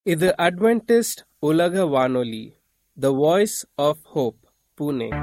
இது அட்வென்டிஸ்ட் உலக வானொலி the voice of hope Pune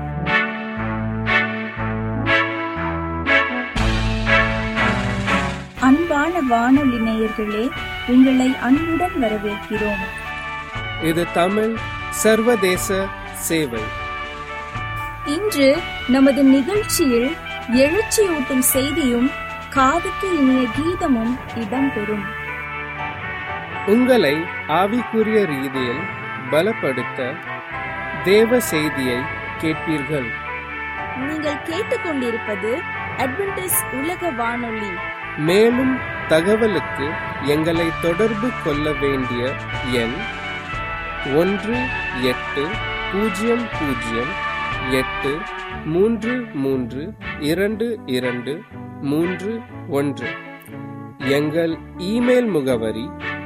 அன்பான வானொலி நேயர்களே உங்களை அன்புடன் வரவேற்கிறோம் இது தமிழ் சர்வதேச சேவை இன்று நமது நிகழ்ச்சியில் எழுச்சியூட்டும் செய்தியும் காதுக்கு இனிய கீதமும் இடம்பெறும் உங்களை ஆவிக்குரிய ரீதியில் பலப்படுத்த தேவ செய்தியை கேட்பீர்கள் நீங்கள் கேட்டுக்கொண்டிருப்பது அட்வென்டிஸ் உலக வானொலி மேலும் தகவலுக்கு எங்களை தொடர்பு கொள்ள வேண்டிய எண் ஒன்று எட்டு பூஜ்ஜியம் பூஜ்ஜியம் எட்டு மூன்று மூன்று இரண்டு இரண்டு மூன்று ஒன்று எங்கள் இமெயில் முகவரி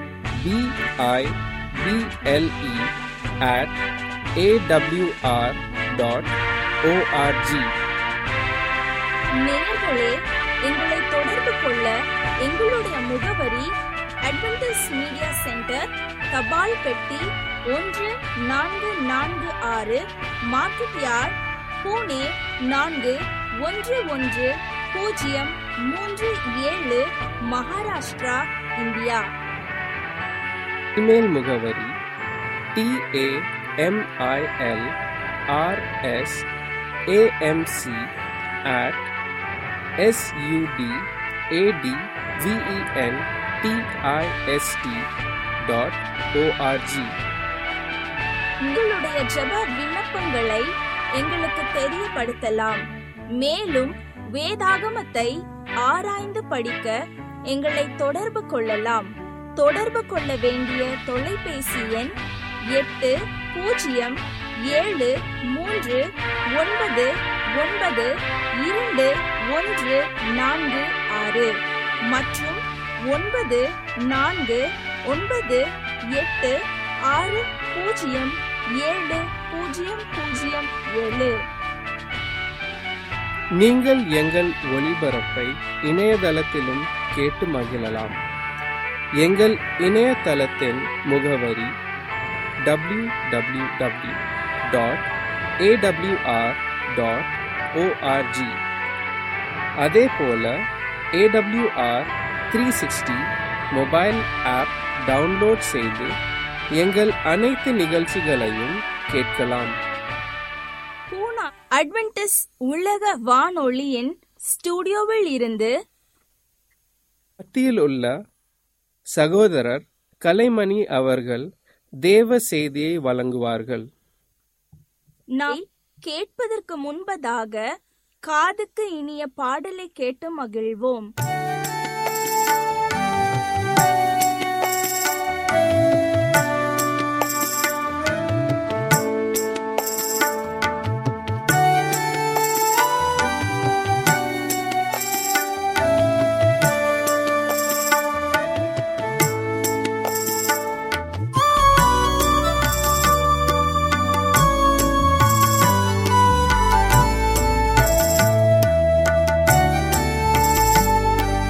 B I P L E at AWR dot ORG நேயர்களே எங்களை தொடர்பு கொள்ள எங்களுடைய முகவரி அட்வென்டிஸ் மீடியா சென்டர் தபால் பெட்டி ஒன்று நான்கு நான்கு ஆறு மார்க்கெட் யார்ட் பூனே நான்கு ஒன்று ஒன்று பூஜ்ஜியம் மூன்று ஏழு மகாராஷ்டிரா இந்தியா இமெயில் முகவரி T A M I L R S A M C at S U D A T V E N T I S T dot ORG உங்களுடைய ஜெப விண்ணப்பங்களை எங்களுக்கு தெரியப்படுத்தலாம் மேலும் வேதாகமத்தை ஆராய்ந்து படிக்க எங்களை தொடர்பு கொள்ளலாம் தொடர்பு கொள்ள வேண்டிய தொலைபேசி எண் எட்டு பூஜ்ஜியம் ஏழு மூன்று ஒன்பது ஒன்பது இரண்டு ஒன்று நான்கு ஆறு மற்றும் ஒன்பது நான்கு ஒன்பது எட்டு ஆறு பூஜ்ஜியம் ஏழு பூஜ்ஜியம் பூஜ்ஜியம் ஏழு நீங்கள் எங்கள் ஒளிபரப்பை இணையதளத்திலும் கேட்டு மகிழலாம் எங்கள் இணையதளத்தின் முகவரி W W W dot AWR dot ORG அதே போல AWR three sixty mobile app download செய்து எங்கள் அனைத்து நிகழ்ச்சிகளையும் கேட்கலாம் பூனா அட்வென்டிஸ் உலக வானொலியின் ஸ்டுடியோவில் இருந்து மத்தியில் உள்ள சகோதரர் கலைமணி அவர்கள் தேவ செய்தியை வழங்குவார்கள் நாம் கேட்பதற்கு முன்பதாக காதுக்கு இனிய பாடலை கேட்டு மகிழ்வோம் ஆ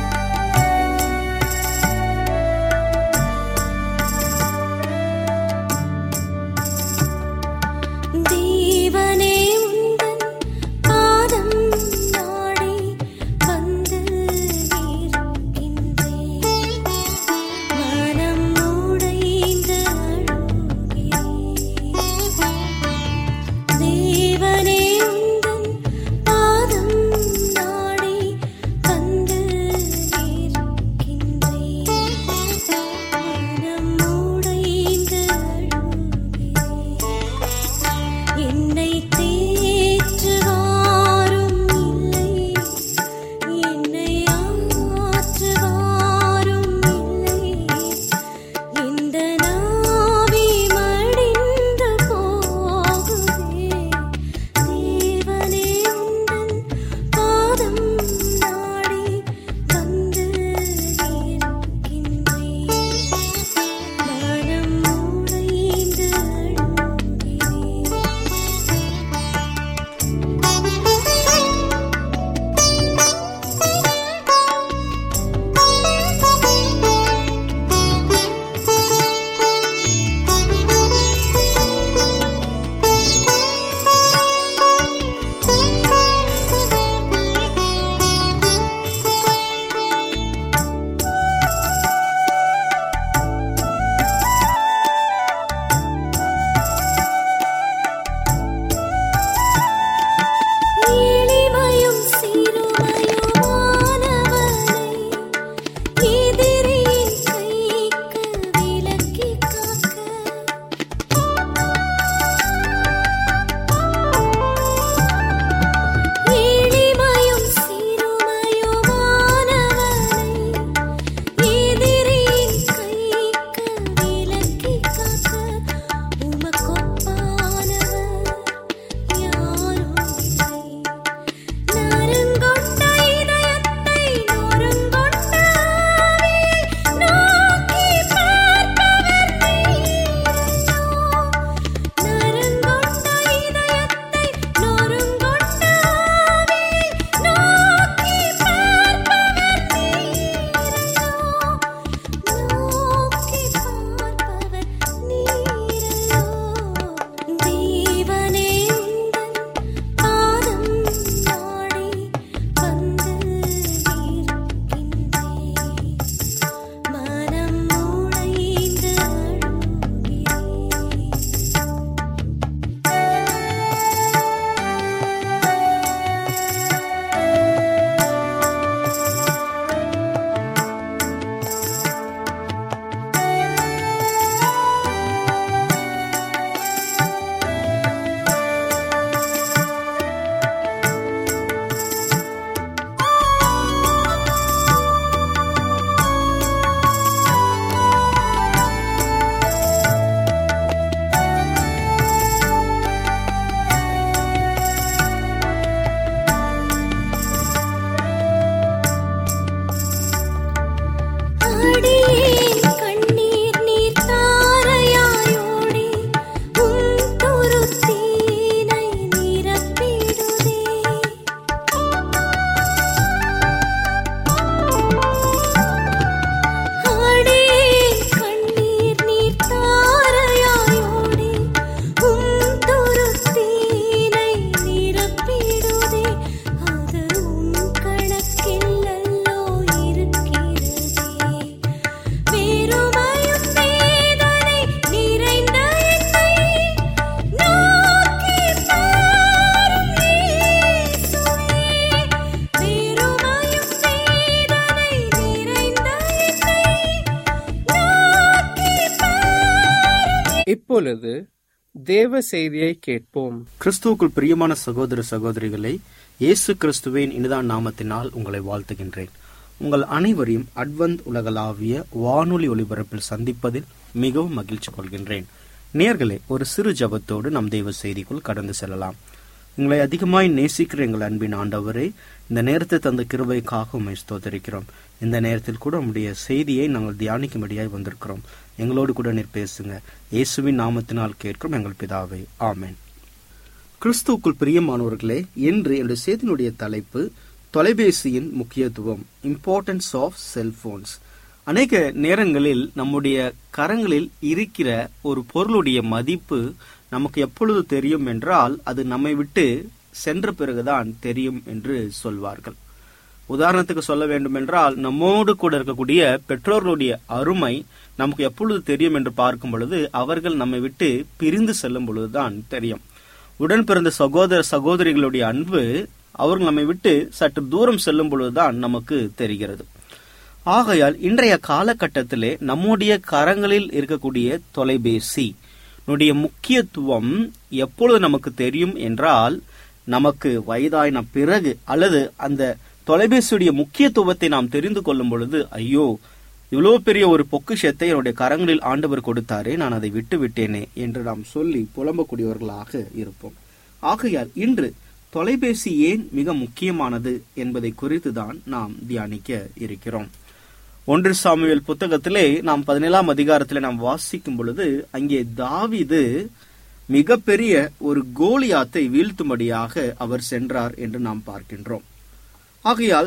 இப்பொழுது தேவ செய்தியை கேட்போம் கிறிஸ்துவுக்குள் பிரியமான சகோதர சகோதரிகளை இயேசு கிறிஸ்துவின் இனிதான் நாமத்தினால் உங்களை வாழ்த்துகின்றேன் உங்கள் அனைவரையும் அட்வந்த் உலகளாவிய வானொலி ஒலிபரப்பில் சந்திப்பதில் மிகவும் மகிழ்ச்சி கொள்கின்றேன் நேர்களே ஒரு சிறு ஜபத்தோடு நம் தெய்வ செய்திக்குள் கடந்து செல்லலாம் உங்களை அதிகமாய் நேசிக்கிற எங்கள் அன்பின் ஆண்டவரே இந்த நேரத்தை தந்த கிருபைக்காக உண்மை ஸ்தோத்தரிக்கிறோம் இந்த நேரத்தில் கூட உம்முடைய செய்தியை நாங்கள் தியானிக்கும்படியாய் வந்திருக்கிறோம் எங்களோடு கூட நீர் பேசுங்க இயேசுவின் நாமத்தினால் கேட்கிறோம் எங்கள் பிதாவே ஆமென் கிறிஸ்துவுக்குள் பிரியமானவர்களே இன்று என்னுடைய செய்தியினுடைய தலைப்பு தொலைபேசியின் முக்கியத்துவம் இம்பார்ட்டன்ஸ் ஆஃப் செல்போன்ஸ் அநேக நேரங்களில் நம்முடைய கரங்களில் இருக்கிற ஒரு பொருளுடைய மதிப்பு நமக்கு எப்பொழுது தெரியும் என்றால் அது நம்மை விட்டு சென்ற பிறகுதான் தெரியும் என்று சொல்வார்கள் உதாரணத்துக்கு சொல்ல வேண்டும் என்றால் நம்மோடு கூட இருக்கக்கூடிய பெற்றோர்களுடைய அருமை நமக்கு எப்பொழுது தெரியும் என்று பார்க்கும் பொழுது அவர்கள் நம்மை விட்டு பிரிந்து செல்லும் பொழுதுதான் தெரியும் உடன் பிறந்த சகோதர சகோதரிகளுடைய அன்பு அவர்கள் நம்மை விட்டு சற்று தூரம் செல்லும் பொழுதுதான் நமக்கு தெரிகிறது ஆகையால் இன்றைய காலகட்டத்திலே நம்முடைய கரங்களில் இருக்கக்கூடிய தொலைபேசி னுடைய முக்கியத்துவம் எப்பொழுது நமக்கு தெரியும் என்றால் நமக்கு வயதாயின பிறகு அல்லது அந்த தொலைபேசியுடைய முக்கியத்துவத்தை நாம் தெரிந்து கொள்ளும் பொழுது ஐயோ இவ்வளவு பெரிய ஒரு பொக்கிஷத்தை என்னுடைய கரங்களில் ஆண்டவர் கொடுத்தாரே நான் அதை விட்டு விட்டேனே என்று நாம் சொல்லி புலம்பக்கூடியவர்களாக இருப்போம் ஆகையால் இன்று தொலைபேசி ஏன் மிக முக்கியமானது என்பதை குறித்துதான் நாம் தியானிக்க இருக்கிறோம் ஒன்று சாமுவேல் புத்தகத்திலே நாம் பதினேழாம் அதிகாரத்திலே நாம் வாசிக்கும் பொழுது அங்கே தாவிது மிகப்பெரிய ஒரு கோலியாத்தை வீழ்த்தும்படியாக அவர் சென்றார் என்று நாம் பார்க்கின்றோம் ஆகையால்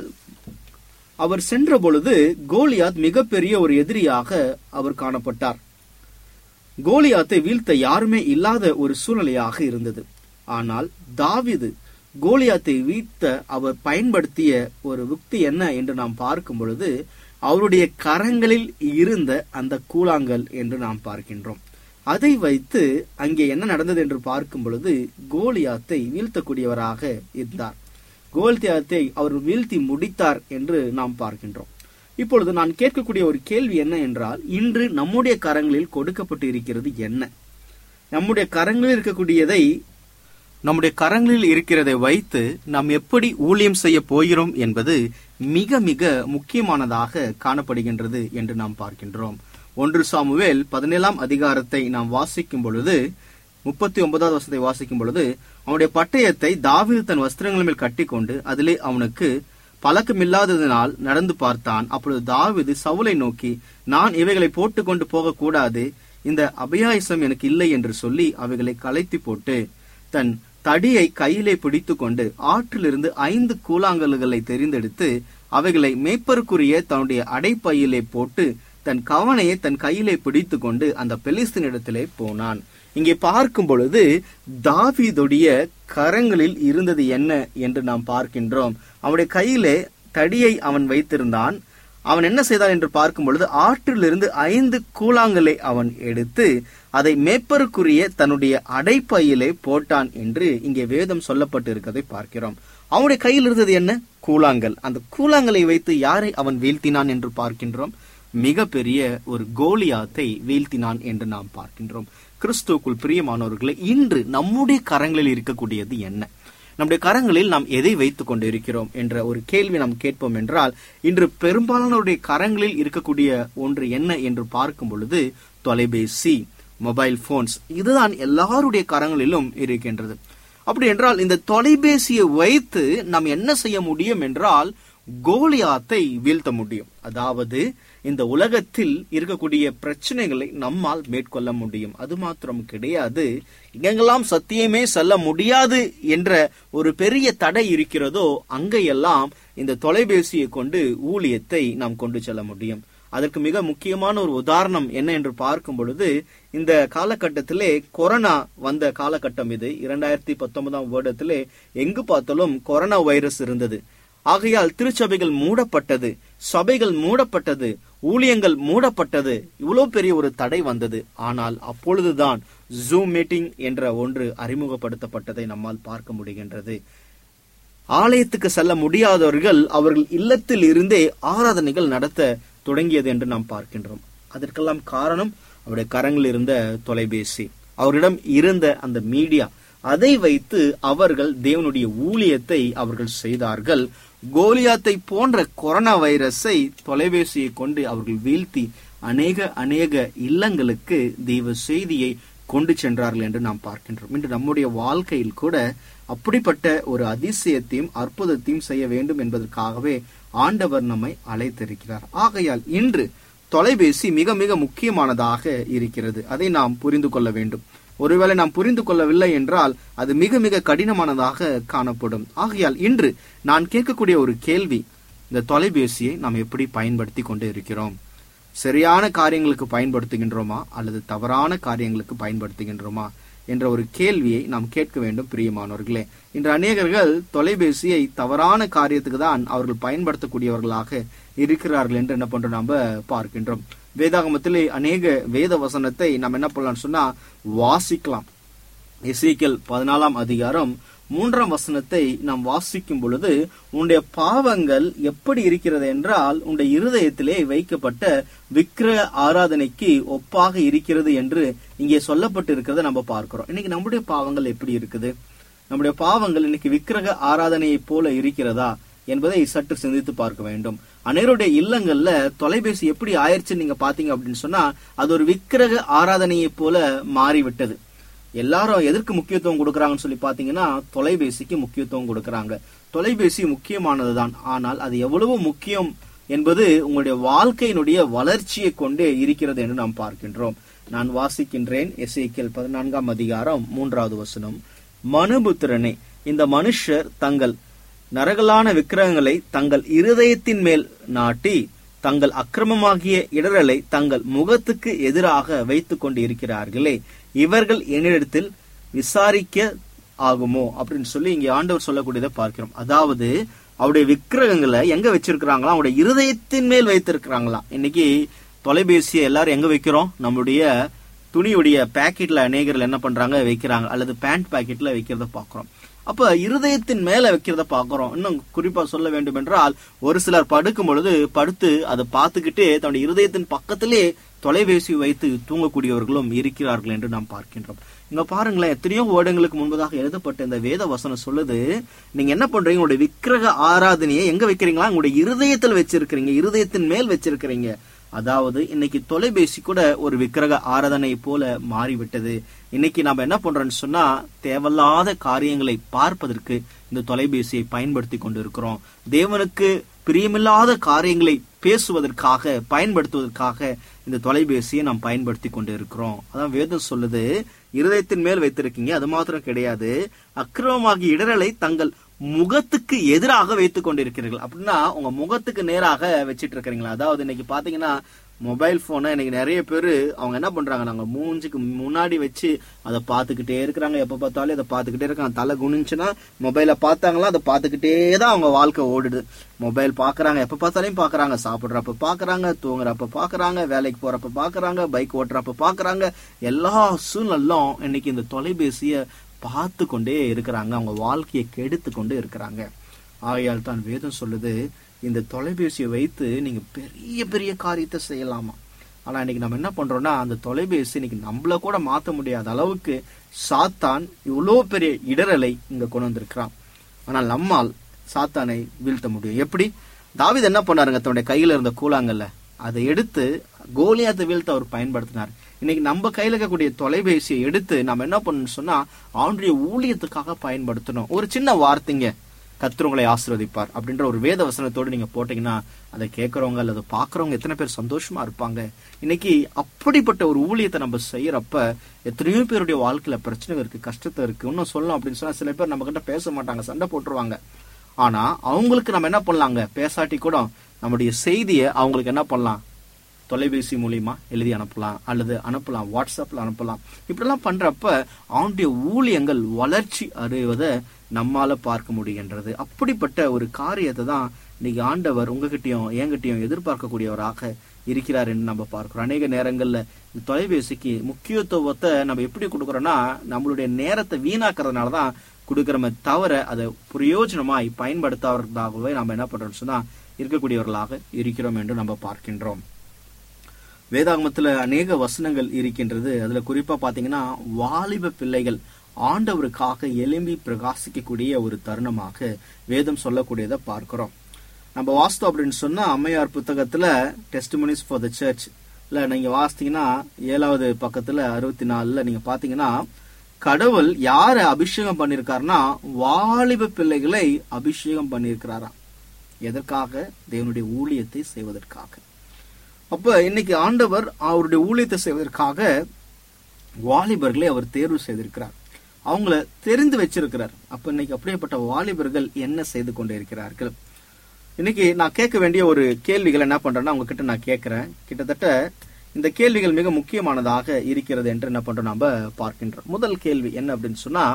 அவர் சென்ற பொழுது கோலியாத் மிகப்பெரிய ஒரு எதிரியாக அவர் காணப்பட்டார் கோலியாத்தை வீழ்த்த யாருமே இல்லாத ஒரு சூழ்நிலையாக இருந்தது ஆனால் தாவிது கோலியாத்தை வீழ்த்த அவர் பயன்படுத்திய ஒரு யுக்தி என்ன என்று நாம் பார்க்கும் பொழுது அவருடைய கரங்களில் இருந்த அந்த கூழாங்கல் என்று நாம் பார்க்கின்றோம் அதை வைத்து அங்கே என்ன நடந்தது என்று பார்க்கும் பொழுது கோலியாத்தை வீழ்த்தக்கூடியவராக இருந்தார் கோலியாத்தை அவர் வீழ்த்தி முடித்தார் என்று நாம் பார்க்கின்றோம் இப்பொழுது நான் கேட்கக்கூடிய ஒரு கேள்வி என்ன என்றால் இன்று நம்முடைய கரங்களில் கொடுக்கப்பட்டு இருக்கிறது என்ன நம்முடைய கரங்களில் இருக்கக்கூடியதை நம்முடைய கரங்களில் இருக்கிறதை வைத்து நாம் எப்படி ஊழியம் செய்ய போகிறோம் என்பது மிக மிக முக்கியமானதாக காணப்படுகின்றது என்று நாம் பார்க்கின்றோம் ஒன்று சாமுவேல் பதினேழாம் அதிகாரத்தை நாம் வாசிக்கும் பொழுது முப்பத்தி ஒன்பதாவது வருஷத்தை வாசிக்கும் பொழுது அவனுடைய பட்டயத்தை தாவீது தன் வஸ்திரங்கள் மேல் கட்டிக்கொண்டு அதிலே அவனுக்கு பழக்கமில்லாததினால் நடந்து பார்த்தான் அப்பொழுது தாவீது சவுலை நோக்கி நான் இவைகளை போட்டுக்கொண்டு போகக்கூடாது இந்த அபயாயசம் எனக்கு இல்லை என்று சொல்லி அவைகளை களைத்தி போட்டு தன் தடியை கையிலே பிடித்துக்கொண்டு ஆற்றிலிருந்து ஐந்து கூழாங்கல்களை தெரிந்தெடுத்து அவைகளை மேய்ப்பருக்குரிய தன்னுடைய அடைப்பையிலே போட்டு தன் கவனையை தன் கையிலே பிடித்து கொண்டு அந்த பெலிஸ்தீனிடத்திலே போனான் இங்கே பார்க்கும் பொழுது தாவீதுடைய கரங்களில் இருந்தது என்ன என்று நாம் பார்க்கின்றோம் அவனுடைய கையிலே தடியை அவன் வைத்திருந்தான் அவன் என்ன செய்தான் என்று பார்க்கும் பொழுது ஆற்றிலிருந்து ஐந்து கூழாங்கலை அவன் எடுத்து அதை மேப்பருக்குரிய தன்னுடைய அடைப்பையிலே போட்டான் என்று இங்கே வேதம் சொல்லப்பட்டு இருக்கிறதை பார்க்கிறோம் அவனுடைய கையில் இருந்தது என்ன கூழாங்கல் அந்த கூழாங்கலை வைத்து யாரை அவன் வீழ்த்தினான் என்று பார்க்கின்றோம் மிகப்பெரிய ஒரு கோலியாத்தை வீழ்த்தினான் என்று நாம் பார்க்கின்றோம் கிறிஸ்துவுக்குள் பிரியமானவர்களே இன்று நம்முடைய கரங்களில் இருக்கக்கூடியது என்ன நம்முடைய கரங்களில் நாம் எதை வைத்துக் கொண்டு இருக்கிறோம் என்ற ஒரு கேள்வி நாம் கேட்போம் என்றால் இன்று பெரும்பாலானோருடைய கரங்களில் இருக்கக்கூடிய ஒன்று என்ன என்று பார்க்கும் பொழுது தொலைபேசி மொபைல் போன்ஸ் இதுதான் எல்லாருடைய கரங்களிலும் இருக்கின்றது அப்படி என்றால் இந்த தொலைபேசியை வைத்து நாம் என்ன செய்ய முடியும் என்றால் கோலியாத்தை வீழ்த்த முடியும் அதாவது இந்த உலகத்தில் இருக்கக்கூடிய பிரச்சனைகளை நம்மால் மேற்கொள்ள முடியும் அது மாத்திரம் கிடையாது எங்கெல்லாம் சத்தியமே செல்ல முடியாது என்ற ஒரு பெரிய தடை இருக்கிறதோ அங்கெல்லாம் இந்த தொலைபேசியை கொண்டு ஊழியத்தை நாம் கொண்டு செல்ல முடியும் அதற்கு மிக முக்கியமான ஒரு உதாரணம் என்ன என்று பார்க்கும் பொழுது இந்த காலகட்டத்திலே கொரோனா வந்த காலகட்டம் இது இரண்டாயிரத்தி பத்தொன்பதாம் வருடத்திலே எங்கு பார்த்தாலும் கொரோனா வைரஸ் இருந்தது ஆகையால் திருச்சபைகள் மூடப்பட்டது சபைகள் மூடப்பட்டது ஊழியங்கள் மூடப்பட்டது இவ்வளவு பெரிய ஒரு தடை வந்தது ஆனால் அப்பொழுதுதான் ஜூம் மீட்டிங் என்ற ஒன்று அறிமுகப்படுத்தப்பட்டதை நம்மால் பார்க்க முடிகின்றது ஆலயத்துக்கு செல்ல முடியாதவர்கள் அவர்கள் இல்லத்தில் இருந்தே ஆராதனைகள் நடத்த தொடங்கியது என்று நாம் பார்க்கின்றோம் அதற்கெல்லாம் காரணம் அவருடைய கரங்களில் இருந்த தொலைபேசி அவரிடம் இருந்த அந்த மீடியா அதை வைத்து அவர்கள் தேவனுடைய ஊழியத்தை அவர்கள் செய்தார்கள் கோலியாத்தை போன்ற கொரோனா வைரஸை தொலைபேசியை கொண்டு அவர்கள் வீழ்த்தி அநேக அநேக இல்லங்களுக்கு தெய்வ செய்தியை கொண்டு சென்றார்கள் என்று நாம் பார்க்கின்றோம் இன்று நம்முடைய வாழ்க்கையில் கூட அப்படிப்பட்ட ஒரு அதிசயத்தையும் அற்புதத்தையும் செய்ய வேண்டும் என்பதற்காகவே ஆண்டவர் நம்மை அழைத்திருக்கிறார் ஆகையால் இன்று தொலைபேசி மிக மிக முக்கியமானதாக இருக்கிறது அதை நாம் புரிந்து கொள்ள வேண்டும் ஒருவேளை நாம் புரிந்து கொள்ளவில்லை என்றால் அது மிக மிக கடினமானதாக காணப்படும் ஆகையால் இன்று நான் கேட்கக்கூடிய ஒரு கேள்வி இந்த தொலைபேசியை நாம் எப்படி பயன்படுத்தி கொண்டு இருக்கிறோம் சரியான காரியங்களுக்கு பயன்படுத்துகின்றோமா அல்லது தவறான காரியங்களுக்கு பயன்படுத்துகின்றோமா என்ற ஒரு கேள்வியை நாம் கேட்க வேண்டும் பிரியமானவர்களே இன்று அநேகர்கள் தொலைபேசியை தவறான காரியத்துக்கு தான் அவர்கள் பயன்படுத்தக்கூடியவர்களாக இருக்கிறார்கள் என்று என்ன பண்றோம் நாம பார்க்கின்றோம் வேதாகமத்திலே அநேக வேத வசனத்தை நாம் என்ன பண்ணலாம் சொன்னா வாசிக்கலாம் எசேக்கியேல் பதினாலாம் அதிகாரம் மூன்றாம் வசனத்தை நாம் வாசிக்கும் பொழுது உன்னுடைய பாவங்கள் எப்படி இருக்கிறது என்றால் உன்னுடைய இருதயத்திலே வைக்கப்பட்ட விக்கிர ஆராதனைக்கு ஒப்பாக இருக்கிறது என்று இங்கே சொல்லப்பட்டு இருக்கிறத நம்ம பார்க்கிறோம் இன்னைக்கு நம்முடைய பாவங்கள் எப்படி இருக்குது நம்முடைய பாவங்கள் இன்னைக்கு விக்கிரக ஆராதனையைப் போல இருக்கிறதா என்பதை சற்று சிந்தித்து பார்க்க வேண்டும் அனைவருடைய இல்லங்கள்ல தொலைபேசி எப்படி ஆயிடுச்சுன்னு நீங்க பாத்தீங்க அப்படின்னு சொன்னா அது ஒரு விக்கிரக ஆராதனையைப் போல மாறிவிட்டது எல்லாரும் எதற்கு முக்கியத்துவம் கொடுக்கறாங்கன்னு சொல்லி பாத்தீங்கன்னா தொலைபேசிக்கு முக்கியத்துவம் கொடுக்கறாங்க தொலைபேசி முக்கியமானதுதான் ஆனால் அது எவ்வளவு முக்கியம் என்பது உங்களுடைய வாழ்க்கையினுடைய வளர்ச்சியை கொண்டே இருக்கிறது என்று நாம் பார்க்கின்றோம் நான் வாசிக்கின்றேன் எஸ்ஐக்கியல் பதினான்காம் அதிகாரம் மூன்றாவது வசனம் மனுபுத்திரனே இந்த மனுஷர் தங்கள் நரகலான விக்கிரகங்களை தங்கள் இருதயத்தின் மேல் நாட்டி தங்கள் அக்கிரமமாகிய இடரலை தங்கள் முகத்துக்கு எதிராக வைத்துக் கொண்டு இருக்கிறார்களே இவர்கள் என்னிடத்தில் விசாரிக்க ஆகுமோ அப்படின்னு சொல்லி இங்க ஆண்டவர் சொல்லக்கூடியதை பார்க்கிறோம் அதாவது அவருடைய விக்கிரகங்களை எங்க வச்சிருக்கிறாங்களா அவருடைய இருதயத்தின் மேல் வைத்திருக்கிறாங்களாம் இன்னைக்கு தொலைபேசியை எல்லாரும் எங்க வைக்கிறோம் நம்முடைய துணியுடைய பாக்கெட்ல அநேகர்கள் என்ன பண்றாங்க வைக்கிறாங்க அல்லது பேண்ட் பாக்கெட்ல வைக்கிறத பாக்குறோம் அப்ப இருதயத்தின் மேல வைக்கிறத பாக்குறோம் இன்னும் குறிப்பா சொல்ல வேண்டும் என்றால் ஒரு சிலர் படுக்கும் பொழுது படுத்து அதை பார்த்துக்கிட்டே தன்னுடைய இருதயத்தின் பக்கத்திலே தொலைபேசி வைத்து தூங்கக்கூடியவர்களும் இருக்கிறார்கள் என்று நாம் பார்க்கின்றோம் இங்க பாருங்களேன் எத்தனையோ வருடங்களுக்கு முன்பதாக எழுதப்பட்ட இந்த வேத வசனம் சொல்லுது நீங்க என்ன பண்றீங்க உங்களுடைய விக்கிரக ஆராதனையை எங்க வைக்கிறீங்களா உங்களுடைய இருதயத்தில் வச்சிருக்கிறீங்க இருதயத்தின் மேல் வச்சிருக்கிறீங்க அதாவது இன்னைக்கு தொலைபேசி கூட ஒரு விக்கிரக ஆராதனை போல மாறிவிட்டது இன்னைக்கு நாம என்ன பண்றோம்னு சொன்னா தேவையில்லாத காரியங்களை பார்ப்பதற்கு இந்த தொலைபேசியை பயன்படுத்தி கொண்டு இருக்கிறோம் தேவனுக்கு பிரியமில்லாத காரியங்களை பேசுவதற்காக பயன்படுத்துவதற்காக இந்த தொலைபேசியை நாம் பயன்படுத்தி கொண்டு இருக்கிறோம் அதான் வேதம் சொல்லுது இருதயத்தின் மேல் வைத்திருக்கீங்க அது மாத்திரம் கிடையாது அக்கிரமமாகிய இடரலை தங்கள் முகத்துக்கு எதிராக வைத்துக் கொண்டிருக்கிறீர்கள் அப்படின்னா உங்க முகத்துக்கு நேராக வச்சிட்டு இருக்கிறீங்களா அதாவது இன்னைக்கு பாத்தீங்கன்னா மொபைல் போனை இன்னைக்கு நிறைய பேர் அவங்க என்ன பண்றாங்க நாங்க மூஞ்சுக்கு முன்னாடி வச்சு அதை பார்த்துக்கிட்டே இருக்கிறாங்க எப்ப பார்த்தாலும் அதை பார்த்துக்கிட்டே இருக்காங்க தலை குனிஞ்சுன்னா மொபைலை பார்த்தாங்களா அதை பார்த்துக்கிட்டே தான் அவங்க வாழ்க்கை ஓடுது மொபைல் பாக்குறாங்க எப்ப பார்த்தாலும் பாக்குறாங்க சாப்பிடுறப்ப பாக்குறாங்க தூங்குறப்ப பாக்குறாங்க வேலைக்கு போறப்ப பாக்குறாங்க பைக் ஓட்டுறப்ப பாக்குறாங்க எல்லா சூழ்நிலும் இன்னைக்கு இந்த தொலைபேசிய பார்த்து கொண்டே இருக்கிறாங்க அவங்க வாழ்க்கையை கெடுத்து கொண்டு இருக்கிறாங்க ஆகையால் தான் வேதம் சொல்லுது இந்த தொலைபேசியை வைத்து நீங்க பெரிய பெரிய காரியத்தை செய்யலாமா ஆனா இன்னைக்கு நம்ம என்ன பண்றோம்னா அந்த தொலைபேசி இன்னைக்கு நம்மள கூட மாத்த முடியாத அளவுக்கு சாத்தான் இவ்வளோ பெரிய இடரலை இங்க கொண்டு வந்திருக்கிறான் ஆனால் நம்மால் சாத்தானை வீழ்த்த முடியும் எப்படி தாவீது என்ன பண்ணாருங்க தன்னுடைய கையில இருந்த கூழாங்கல்ல அதை எடுத்து கோலியாத்தை வீழ்த்த அவர் பயன்படுத்தினார் இன்னைக்கு நம்ம கையில இருக்கக்கூடிய தொலைபேசியை எடுத்து நம்ம என்ன பண்ணணும் சொன்னா அவனுடைய ஊழியத்துக்காக பயன்படுத்தணும் ஒரு சின்ன வார்த்தைங்க கத்துறவங்களை ஆசீர்வதிப்பார் அப்படின்ற ஒரு வேத வசனத்தோடு நீங்க போட்டீங்கன்னா அதை கேட்கறவங்க அல்லது பாக்குறவங்க எத்தனை பேர் சந்தோஷமா இருப்பாங்க இன்னைக்கு அப்படிப்பட்ட ஒரு ஊழியத்தை நம்ம செய்யறப்ப எத்தனையோ பேருடைய வாழ்க்கையில பிரச்சனை இருக்கு கஷ்டத்தை இருக்கு இன்னும் சொல்லணும் அப்படின்னு சொன்னா சில பேர் நம்ம கிட்ட பேச மாட்டாங்க சண்டை போட்டுருவாங்க ஆனா அவங்களுக்கு நம்ம என்ன பண்ணலாங்க பேசாட்டி கூட நம்முடைய செய்தியை அவங்களுக்கு என்ன பண்ணலாம் தொலைபேசி மூலியமா எழுதி அனுப்பலாம் அல்லது அனுப்பலாம் வாட்ஸ்அப்ல அனுப்பலாம் இப்படிலாம் பண்றப்ப அவனுடைய ஊழியங்கள் வளர்ச்சி அடைவதை நம்மால பார்க்க முடிகின்றது அப்படிப்பட்ட ஒரு காரியத்தை தான் இன்னைக்கு ஆண்டவர் உங்ககிட்டயும் என்கிட்டயும் எதிர்பார்க்கக்கூடியவராக இருக்கிறார் என்று நம்ம பார்க்கிறோம் அநேக நேரங்கள்ல இந்த தொலைபேசிக்கு முக்கியத்துவத்தை நம்ம எப்படி கொடுக்கறோம்னா நம்மளுடைய நேரத்தை வீணாக்குறதுனால தான் கொடுக்கறமே தவிர அதை பிரயோஜனமாய் பயன்படுத்தாததாகவே நம்ம என்ன பண்றோம்னு சொன்னா இருக்கக்கூடியவர்களாக இருக்கிறோம் என்று நம்ம பார்க்கின்றோம் வேதாகமத்துல அநேக வசனங்கள் இருக்கின்றது அதுல குறிப்பா பாத்தீங்கன்னா வாலிப பிள்ளைகள் ஆண்டவருக்காக எலும்பி பிரகாசிக்கக்கூடிய ஒரு தருணமாக வேதம் சொல்லக்கூடியதை பார்க்கிறோம் நம்ம வாஸ்து அப்படின்னு சொன்னா அம்மையார் புத்தகத்துல டெஸ்டிமோனிஸ் ஃபார் த சர்ச் இல்ல நீங்க வாசித்தீங்கன்னா ஏழாவது பக்கத்துல அறுபத்தி நாலுல நீங்க பாத்தீங்கன்னா கடவுள் யாரை அபிஷேகம் பண்ணிருக்காருன்னா வாலிப பிள்ளைகளை அபிஷேகம் பண்ணியிருக்கிறாராம் எதற்காக தேவனுடைய ஊழியத்தை செய்வதற்காக அப்ப இன்னைக்கு ஆண்டவர் அவருடைய ஊழியத்தை செய்வதற்காக வாலிபர்களை அவர் தேர்வு செய்திருக்கிறார் அவங்கள தெரிந்து வச்சிருக்கிறார் அப்ப இன்னைக்கு அப்படியேப்பட்ட வாலிபர்கள் என்ன செய்து கொண்டு இருக்கிறார்கள் இன்னைக்கு நான் கேட்க வேண்டிய ஒரு கேள்விகள் என்ன பண்றேன்னா உங்ககிட்ட நான் கேட்கிறேன் கிட்டத்தட்ட இந்த கேள்விகள் மிக முக்கியமானதாக இருக்கிறது என்று என்ன பண்றோம் நாம பார்க்கின்றோம் முதல் கேள்வி என்ன அப்படின்னு சொன்னா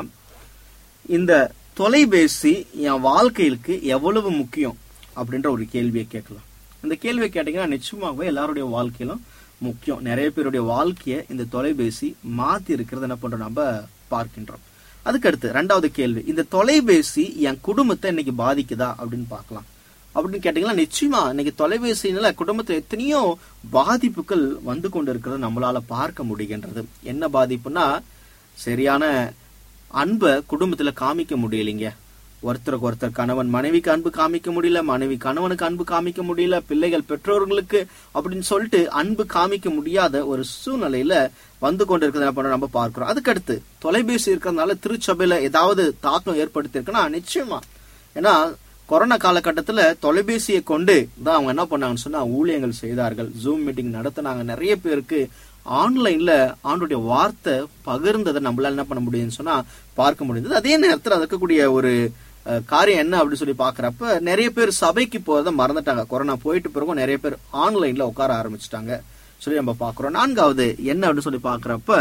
இந்த தொலைபேசி என் வாழ்க்கைக்கு எவ்வளவு முக்கியம் அப்படின்ற ஒரு கேள்வியை கேட்கலாம் இந்த கேள்வியை கேட்டீங்கன்னா நிச்சயமாகவே எல்லாருடைய வாழ்க்கையிலும் முக்கியம் நிறைய பேருடைய வாழ்க்கையை இந்த தொலைபேசி மாத்தி இருக்கிறத என்ன பண்றோம் நம்ம பார்க்கின்றோம் அதுக்கடுத்து ரெண்டாவது கேள்வி இந்த தொலைபேசி என் குடும்பத்தை இன்னைக்கு பாதிக்குதா அப்படின்னு பார்க்கலாம் அப்படின்னு கேட்டீங்கன்னா நிச்சயமா இன்னைக்கு தொலைபேசியினால குடும்பத்துல எத்தனையோ பாதிப்புகள் வந்து கொண்டு இருக்கிறத நம்மளால பார்க்க முடிகின்றது என்ன பாதிப்புனா சரியான அன்பை குடும்பத்துல காமிக்க முடியலைங்க ஒருத்தருக்கு ஒருத்தர் கணவன் மனைவிக்கு அன்பு காமிக்க முடியல மனைவி கணவனுக்கு அன்பு காமிக்க முடியல பிள்ளைகள் பெற்றோர்களுக்கு அப்படின்னு சொல்லிட்டு அன்பு காமிக்க முடியாத ஒரு சூழ்நிலையில வந்து கொண்டிருக்கிறத என்ன பண்றோம் நம்ம பார்க்கிறோம் அதுக்கடுத்து தொலைபேசி இருக்கிறதுனால திருச்சபையில ஏதாவது தாக்கம் ஏற்படுத்தியிருக்குன்னா நிச்சயமா ஏன்னா கொரோனா காலகட்டத்துல தொலைபேசியை கொண்டு தான் அவங்க என்ன பண்ணாங்கன்னு சொன்னா ஊழியங்கள் செய்தார்கள் ஜூம் மீட்டிங் நடத்தினாங்க நிறைய பேருக்கு ஆன்லைன்ல ஆண்டுடைய வார்த்தை பகிர்ந்ததை நம்மளால என்ன பண்ண முடியும்னு சொன்னா பார்க்க முடிந்தது அதே நேரத்துல அது இருக்கக்கூடிய ஒரு அஹ், காரியம் என்ன அப்படின்னு சொல்லி பாக்குறப்ப நிறைய பேர் சபைக்கு போறதை மறந்துட்டாங்க கொரோனா போயிட்டு பிறகும் நிறைய பேர் ஆன்லைன்ல உட்கார ஆரம்பிச்சிட்டாங்க சொல்லி நம்ம பாக்குறோம் நான்காவது என்ன அப்படின்னு சொல்லி பாக்குறப்ப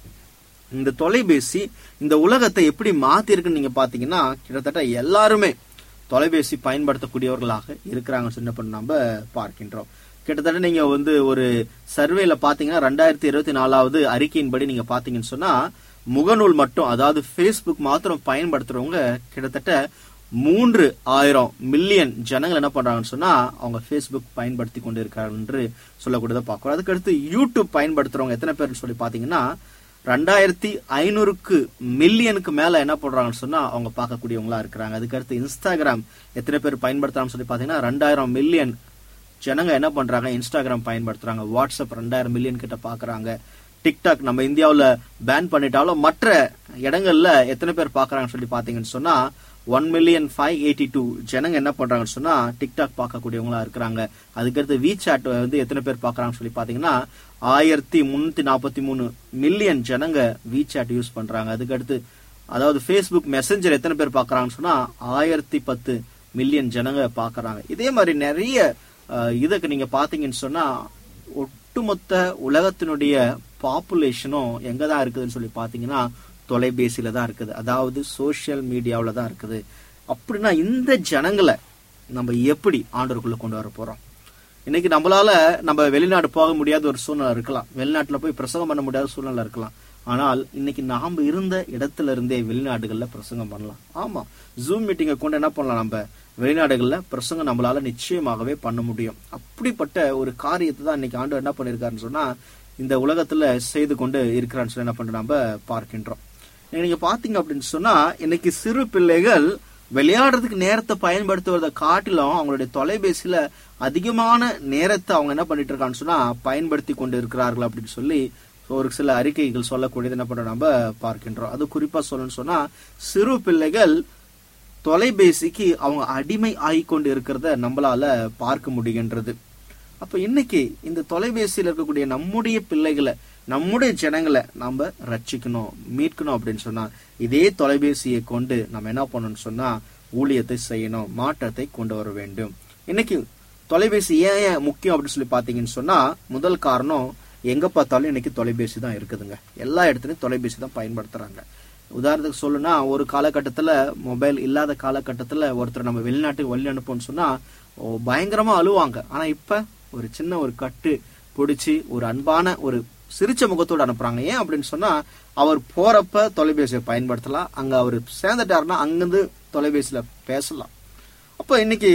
இந்த தொலைபேசி இந்த உலகத்தை எப்படி மாத்திருக்குன்னு நீங்க பாத்தீங்கன்னா கிட்டத்தட்ட எல்லாருமே தொலைபேசி பயன்படுத்தக்கூடியவர்களாக இருக்கிறாங்கன்னு சொல்லி என்ன பண்ண நம்ம பார்க்கின்றோம் கிட்டத்தட்ட நீங்க வந்து ஒரு சர்வேல பாத்தீங்கன்னா ரெண்டாயிரத்தி இருபத்தி நாலாவது அறிக்கையின்படி நீங்க பாத்தீங்கன்னு சொன்னா முகநூல் மட்டும் அதாவது ஃபேஸ்புக் மாத்திரம் பயன்படுத்துறவங்க கிட்டத்தட்ட மூன்று ஆயிரம் மில்லியன் ஜனங்கள் என்ன பண்றாங்கன்னு சொன்னா அவங்க ஃபேஸ்புக் பயன்படுத்தி கொண்டு இருக்காங்க என்று சொல்லக்கூடியதை பார்க்கிறோம் அதுக்கடுத்து யூடியூப் பயன்படுத்துறவங்க எத்தனை பேர்னு சொல்லி பாத்தீங்கன்னா ரெண்டாயிரத்தி ஐநூறுக்கு மில்லியனுக்கு மேல என்ன பண்றாங்கன்னு சொன்னா அவங்க பார்க்கக்கூடியவங்களா இருக்கிறாங்க அதுக்கடுத்து இன்ஸ்டாகிராம் எத்தனை பேர் பயன்படுத்துறாங்கன்னு சொல்லி பாத்தீங்கன்னா ரெண்டாயிரம் மில்லியன் ஜனங்க என்ன பண்றாங்க இன்ஸ்டாகிராம் பயன்படுத்துறாங்க வாட்ஸ்அப் ரெண்டாயிரம் மில்லியன் கிட்ட பாக்குறாங்க டிக்டாக் நம்ம இந்தியாவுல பேன் பண்ணிட்டாலும் மற்ற இடங்கள்ல எத்தனை பேர் பாக்குறாங்கன்னு சொல்லி பாத்தீங்கன்னு சொன்னா one million five eighty two ஜனங்க என்ன பண்றாங்கன்னு சொன்னா டிக்டாக் பார்க்கக்கூடியவங்களா இருக்கிறாங்க அதுக்கடுத்து வி சாட் வந்து எத்தனை பேர் பாக்குறாங்கன்னு சொல்லி பாத்தீங்கன்னா ஆயிரத்தி முன்னூத்தி நாற்பத்தி மூணு மில்லியன் ஜனங்க வி சாட் யூஸ் பண்றாங்க அதுக்கடுத்து அதாவது ஃபேஸ்புக் மெசஞ்சர் எத்தனை பேர் பாக்குறாங்கன்னு சொன்னா ஆயிரத்தி பத்து மில்லியன் ஜனங்க பாக்குறாங்க இதே மாதிரி நிறைய அஹ், இதுக்கு நீங்க பாத்தீங்கன்னு சொன்னா ஒட்டுமொத்த உலகத்தினுடைய பாப்புலேஷனும் எங்க தான் இருக்குதுன்னு சொல்லி பாத்தீங்கன்னா தொலைபேசியில தான் இருக்குது அதாவது சோஷியல் மீடியாவில் தான் இருக்குது அப்படின்னா இந்த ஜனங்களை நம்ம எப்படி ஆண்டவருக்குள்ள கொண்டு வர போறோம் இன்னைக்கு நம்மளால நம்ம வெளிநாடு போக முடியாத ஒரு சூழ்நிலை இருக்கலாம் வெளிநாட்டுல போய் பிரசங்கம் பண்ண முடியாத சூழ்நிலை இருக்கலாம் ஆனால் இன்னைக்கு நாம இருந்த இடத்துல இருந்தே வெளிநாடுகள்ல பிரசங்கம் பண்ணலாம் ஆமா ஜூம் மீட்டிங்கை கொண்டு என்ன பண்ணலாம் நம்ம வெளிநாடுகள்ல பிரசங்கம் நம்மளால நிச்சயமாகவே பண்ண முடியும் அப்படிப்பட்ட ஒரு காரியத்தை தான் இன்னைக்கு ஆண்டு என்ன பண்ணிருக்காருன்னு சொன்னா இந்த உலகத்துல செய்து கொண்டு இருக்கிறான்னு சொல்லி என்ன பண்றோம் நம்ம பார்க்கின்றோம் நீங்க பாத்தீங்க அப்படின்னு சொன்னா இன்னைக்கு சிறு பிள்ளைகள் விளையாடுறதுக்கு நேரத்தை பயன்படுத்துவதை காட்டிலும் அவங்களுடைய தொலைபேசியில அதிகமான நேரத்தை அவங்க என்ன பண்ணிட்டு இருக்கான்னு சொன்னா பயன்படுத்தி கொண்டு இருக்கிறார்கள் அப்படின்னு சொல்லி ஒரு சில அறிக்கைகள் சொல்லக்கூடியது என்ன பண்றோம் நம்ம பார்க்கின்றோம் அது குறிப்பா சொல்லணும்னு சொன்னா சிறு பிள்ளைகள் தொலைபேசிக்கு அவங்க அடிமை ஆகிக்கொண்டு இருக்கிறத நம்மளால பார்க்க முடிகின்றது அப்ப இன்னைக்கு இந்த தொலைபேசியில் இருக்கக்கூடிய நம்முடைய பிள்ளைகளை நம்முடைய ஜனங்களை நாம ரட்சிக்கணும் மீட்கணும் அப்படின்னு சொன்னா இதே தொலைபேசியை கொண்டு நம்ம என்ன பண்ணணும்னு சொன்னா ஊழியத்தை செய்யணும் மாற்றத்தை கொண்டு வர வேண்டும் இன்னைக்கு தொலைபேசி ஏன் ஏன் முக்கியம் அப்படின்னு சொல்லி பாத்தீங்கன்னு சொன்னா முதல் காரணம் எங்க பார்த்தாலும் இன்னைக்கு தொலைபேசி தான் இருக்குதுங்க எல்லா இடத்துலயும் தொலைபேசி தான் பயன்படுத்துறாங்க உதாரணத்துக்கு சொல்லுனா ஒரு காலகட்டத்துல மொபைல் இல்லாத காலகட்டத்துல ஒருத்தர் நம்ம வெளிநாட்டுக்கு வழி அனுப்போம்னு சொன்னா ஓ, பயங்கரமா அழுவாங்க ஆனா இப்ப ஒரு சின்ன ஒரு கட்டு பிடிச்சி ஒரு அன்பான ஒரு சிரிச்ச முகத்தோடு அனுப்புறாங்க ஏன் அப்படின்னு சொன்னா அவர் போறப்ப தொலைபேசியை பயன்படுத்தலாம் அங்க அவர் சேர்ந்துட்டாருன்னா அங்கிருந்து தொலைபேசியில பேசலாம் அப்ப இன்னைக்கு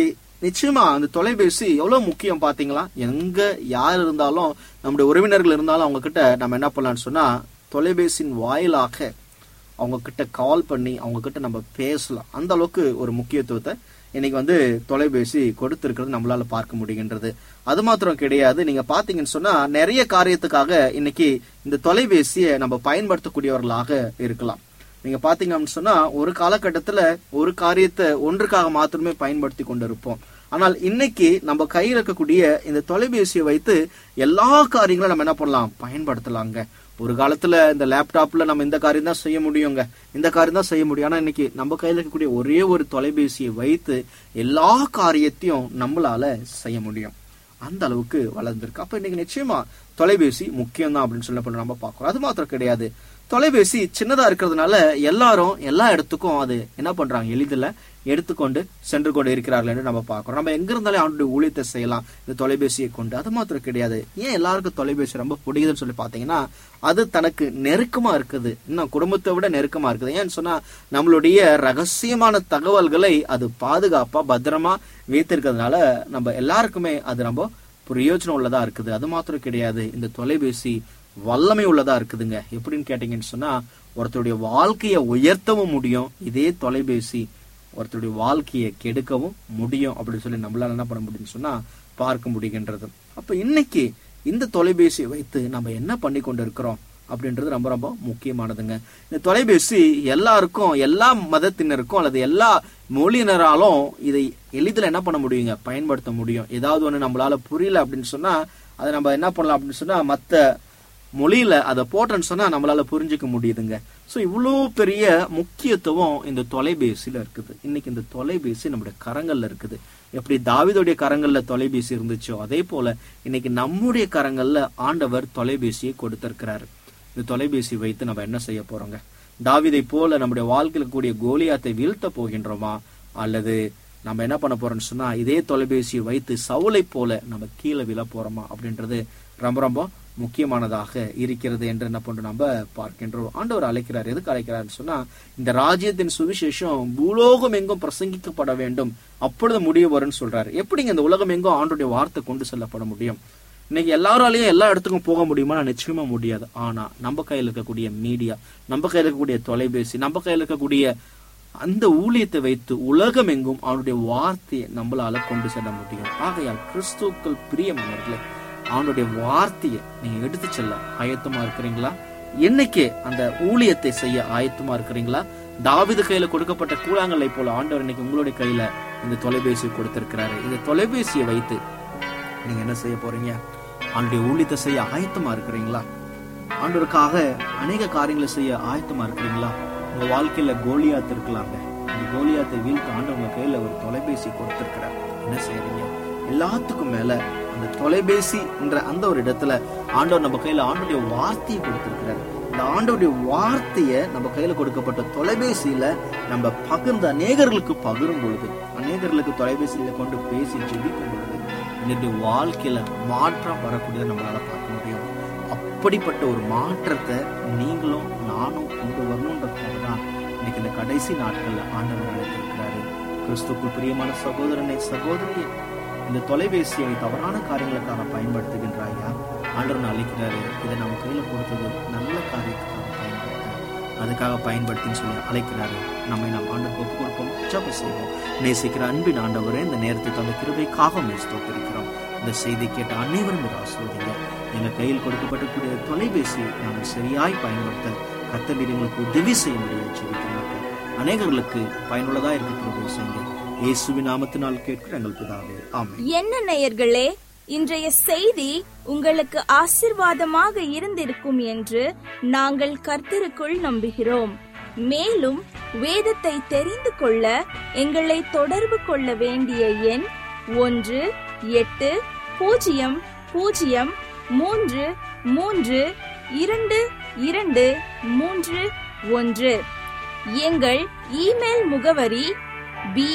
நிச்சயமா அந்த தொலைபேசி எவ்வளவு முக்கியம் பாத்தீங்களா எங்க யார் இருந்தாலும் நம்முடைய உறவினர்கள் இருந்தாலும் அவங்க கிட்ட நம்ம என்ன பண்ணலாம்னு சொன்னா தொலைபேசியின் வாயிலாக அவங்க கிட்ட கால் பண்ணி அவங்க கிட்ட நம்ம பேசலாம் அந்த அளவுக்கு ஒரு முக்கியத்துவத்தை இன்னைக்கு வந்து தொலைபேசி கொடுத்திருக்கிறது நம்மளால பார்க்க முடிகின்றது அது மாத்திரம் கிடையாது நீங்க பாத்தீங்கன்னு சொன்னா நிறைய காரியத்துக்காக இன்னைக்கு இந்த தொலைபேசியை நம்ம பயன்படுத்தக்கூடியவர்களாக இருக்கலாம் நீங்க பாத்தீங்கன்னு சொன்னா ஒரு காலகட்டத்துல ஒரு காரியத்தை ஒன்றுக்காக மாத்திரமே பயன்படுத்தி கொண்டிருப்போம் ஆனால் இன்னைக்கு நம்ம கையில் இருக்கக்கூடிய இந்த தொலைபேசியை வைத்து எல்லா காரியங்களும் நம்ம என்ன பண்ணலாம் பயன்படுத்தலாங்க ஒரு காலத்துல இந்த லேப்டாப்ல நம்ம இந்த காரியம் தான் செய்ய முடியுங்க இந்த காரியம் தான் செய்ய முடியும் ஆனா இன்னைக்கு நம்ம கையில் இருக்கக்கூடிய ஒரே ஒரு தொலைபேசியை வைத்து எல்லா காரியத்தையும் நம்மளால செய்ய முடியும் அந்த அளவுக்கு வளர்ந்துருக்கு அப்ப இன்னைக்கு நிச்சயமா தொலைபேசி முக்கியம் தான் அப்படின்னு சொல்லி நம்ம பார்க்கிறோம் அது மாத்திரம் கிடையாது தொலைபேசி சின்னதா இருக்கிறதுனால எல்லாரும் எல்லா இடத்துக்கும் அது என்ன பண்றாங்க எளிதில் எடுத்துக்கொண்டு சென்று கொண்டு இருக்கிறார்கள் என்று நம்ம பார்க்கிறோம் நம்ம எங்க இருந்தாலும் அவனுடைய ஊழியத்தை செய்யலாம் இந்த தொலைபேசியை கொண்டு அது மாத்திரம் கிடையாது ஏன் எல்லாருக்கும் தொலைபேசி ரொம்ப பிடிக்குதுன்னு சொல்லி பாத்தீங்கன்னா அது தனக்கு நெருக்கமா இருக்குது இன்னும் குடும்பத்தை விட நெருக்கமா இருக்குது ஏன்னு சொன்னா நம்மளுடைய ரகசியமான தகவல்களை அது பாதுகாப்பா பத்திரமா வைத்திருக்கிறதுனால நம்ம எல்லாருக்குமே அது ரொம்ப பிரயோஜனம் உள்ளதா இருக்குது அது மாத்திரம் கிடையாது இந்த தொலைபேசி வல்லமை உள்ளதா இருக்குதுங்க எப்படின்னு கேட்டீங்கன்னு சொன்னா ஒருத்தருடைய வாழ்க்கையை உயர்த்தவும் முடியும் இதே தொலைபேசி ஒருத்தருடைய வாழ்க்கையை கெடுக்கவும் முடியும் அப்படின்னு சொல்லி நம்மளால என்ன பண்ண முடியும்னு சொன்னா பார்க்க முடிகின்றது அப்ப இன்னைக்கு இந்த தொலைபேசியை வைத்து நம்ம என்ன பண்ணி கொண்டு இருக்கிறோம் அப்படின்றது ரொம்ப ரொம்ப முக்கியமானதுங்க இந்த தொலைபேசி எல்லாருக்கும் எல்லா மதத்தினருக்கும் அல்லது எல்லா மொழியினராலும் இதை எளிதில் என்ன பண்ண முடியுங்க பயன்படுத்த முடியும் ஏதாவது ஒண்ணு நம்மளால புரியல அப்படின்னு சொன்னா அதை நம்ம என்ன பண்ணலாம் அப்படின்னு சொன்னா மத்த மொழியில அதை போட்டேன்னு சொன்னா நம்மளால புரிஞ்சுக்க முடியுதுங்க சோ இவ்வளோ பெரிய முக்கியத்துவம் இந்த தொலைபேசியில இருக்குது இன்னைக்கு இந்த தொலைபேசி நம்முடைய கரங்கள்ல இருக்குது எப்படி தாவிதோடைய கரங்கள்ல தொலைபேசி இருந்துச்சோ அதே போல இன்னைக்கு நம்முடைய கரங்கள்ல ஆண்டவர் தொலைபேசியை கொடுத்திருக்கிறாரு இந்த தொலைபேசி வைத்து நம்ம என்ன செய்ய போறோங்க தாவிதை போல நம்முடைய வாழ்க்கையில் கூடிய கோலியாத்தை வீழ்த்த போகின்றோமா அல்லது நம்ம என்ன பண்ண போறோம்னு சொன்னா இதே தொலைபேசியை வைத்து சவுளை போல நம்ம கீழே விழ போறோமா அப்படின்றது ரொம்ப ரொம்ப முக்கியமானதாக இருக்கிறது என்று என்ன பண்றோம் நம்ம பார்க்கின்றோம் ஆண்டவர் அழைக்கிறார் எதுக்கு அழைக்கிறார்னு சொன்னா இந்த ராஜ்யத்தின் சுவிசேஷம் பூலோகம் எங்கும் பிரசங்கிக்கப்பட வேண்டும் அப்பொழுது முடிவு வரும்னு சொல்றாரு எப்படிங்க இந்த உலகம் எங்கும் ஆண்டுடைய வார்த்தை கொண்டு செல்லப்பட முடியும் இன்னைக்கு எல்லாராலையும் எல்லா இடத்துக்கும் போக முடியுமா நிச்சயமா முடியாது ஆனா நம்ம கையில் இருக்கக்கூடிய மீடியா நம்ம கையில் இருக்கக்கூடிய தொலைபேசி நம்ம கையில் இருக்கக்கூடிய அந்த ஊழியத்தை வைத்து உலகம் எங்கும் அவனுடைய வார்த்தையை நம்மளால கொண்டு செல்ல முடியும் ஆகையால் கிறிஸ்துக்கள் பிரியமானவர்களே அவனுடைய வார்த்தையை நீங்க எடுத்து செல்ல ஆயத்தமா இருக்கிறீங்களா என்னைக்கே அந்த ஊழியத்தை செய்ய ஆயத்தமா இருக்கிறீங்களா தாவிது கையில கொடுக்கப்பட்ட கூழாங்கல்லை போல ஆண்டவர் இன்னைக்கு உங்களுடைய கையில இந்த தொலைபேசியை கொடுத்திருக்கிறாரு இந்த தொலைபேசியை வைத்து நீங்க என்ன செய்ய போறீங்க அவனுடைய ஊழியத்தை செய்ய ஆயத்தமா இருக்கிறீங்களா ஆண்டவருக்காக அநேக காரியங்களை செய்ய ஆயத்தமா இருக்கிறீங்களா உங்க வாழ்க்கையில கோலியாத் இருக்கலாங்க அந்த கோலியாத்தை வீழ்த்த ஆண்டு உங்க கையில ஒரு தொலைபேசி கொடுத்திருக்கிறார் என்ன செய்யறீங்க எல்லாத்துக்கும் மேல அந்த தொலைபேசி என்ற அந்த ஒரு இடத்துல ஆண்டவர் நம்ம கையில ஆண்டுடைய வார்த்தையை கொடுத்திருக்கிறார் இந்த ஆண்டோடைய வார்த்தையை நம்ம கையில கொடுக்கப்பட்ட தொலைபேசியில நம்ம பகிர்ந்த அநேகர்களுக்கு பகிரும் பொழுது அநேகர்களுக்கு தொலைபேசியில கொண்டு பேசி ஜெபிக்கும் பொழுது என்னுடைய வாழ்க்கையில மாற்றம் வரக்கூடியதை நம்மளால பார்க்க முடியும் அப்படிப்பட்ட ஒரு மாற்றத்தை நீங்களும் நானும் கொண்டு வரணுன்றதுக்காக தான் இன்னைக்கு இந்த கடைசி நாட்கள்ல ஆண்டவர் அழைத்திருக்கிறாரு கிறிஸ்துக்குள் பிரியமான சகோதரனை சகோதரியை இந்த தொலைபேசியை தவறான காரியங்களுக்காக பயன்படுத்துகின்றாயா ஆண்டவன் அழைக்கிறாரு இதை நம்ம கையில கொடுத்தது நல்ல காரியத்துக்காக பயன்படுத்த அதுக்காக பயன்படுத்தின்னு சொல்லி அழைக்கிறாரு நம்மை நாம் ஆண்டவருக்கு ஒப்பு கொடுப்போம் ஜப செய்வோம் நேசிக்கிற அன்பின் ஆண்டவரே இந்த நேரத்தை தந்த கிருபைக்காக மேஸ்தோத்திருக்கிறோம் இந்த செய்தி கேட்ட அனைவரும் இதை ஆசிர்வதிங்க எங்க கையில் கொடுக்கப்படக்கூடிய தொலைபேசியை நாம் சரியாய் பயன்படுத்த கத்தபீர் எங்களுக்கு உதவி செய்ய முடியும் ஜெபிக்கிறோம் அநேகர்களுக்கு பயனுள்ளதா இருக்க கிருபை செய்யுங்க இயேசுவின் நாமத்தினால் கேட்கிற எங்கள் பிதாவே ஆமென் என்ன நேயர்களே இன்றைய செய்தி உங்களுக்கு ஆசிர்வாதமாக இருந்திருக்கும் என்று நாங்கள் கர்த்தருக்குள் நம்புகிறோம் மேலும் வேதத்தை தெரிந்து கொள்ள எங்களை தொடர்பு கொள்ள வேண்டிய எண் ஒன்று எட்டு பூஜ்ஜியம் பூஜ்ஜியம் மூன்று மூன்று இரண்டு இரண்டு மூன்று ஒன்று எங்கள் இமெயில் முகவரி B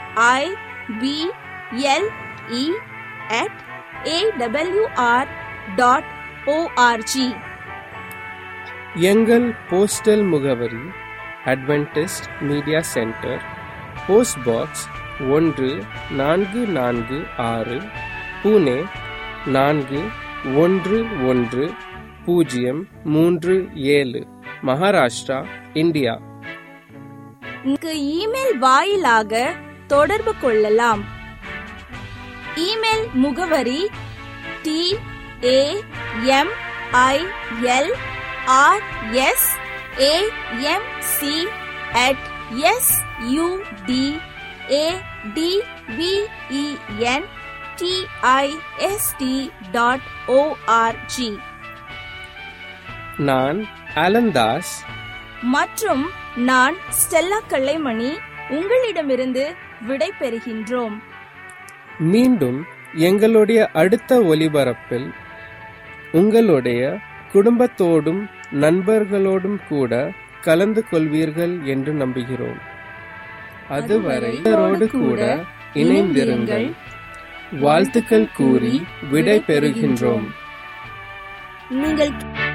I P L E at AWR dot ORG எங்கள் போஸ்டல் முகவரி Adventist media centre post box ஒன்று நான்கு நான்கு ஆறு புனே நான்கு ஒன்று ஒன்று பூஜ்ஜியம் மூன்று ஏழு மகாராஷ்டிரா இந்தியா இங்கு இமெயில் வாயிலாக தொடர்பு கொள்ளலாம் இமெயில் முகவரி T A M I L R S A M C at S U D A T V E N T I S T dot ORG நான் அலந்தாஸ் மற்றும் நான் ஸ்டெல்லா கல்லைமணி உங்களிடமிருந்து விடை பெறுகின்றோம் மீண்டும் எங்களுடைய அடுத்த ஒலிபரப்பில் உங்களுடைய குடும்பத்தோடும் நண்பர்களோடும் கூட கலந்து கொள்வீர்கள் என்று நம்புகிறோம் அதுவரை இவரோடு கூட இணைந்திருங்கள் வாழ்த்துக்கள் கூறி விடை பெறுகின்றோம் நீங்கள்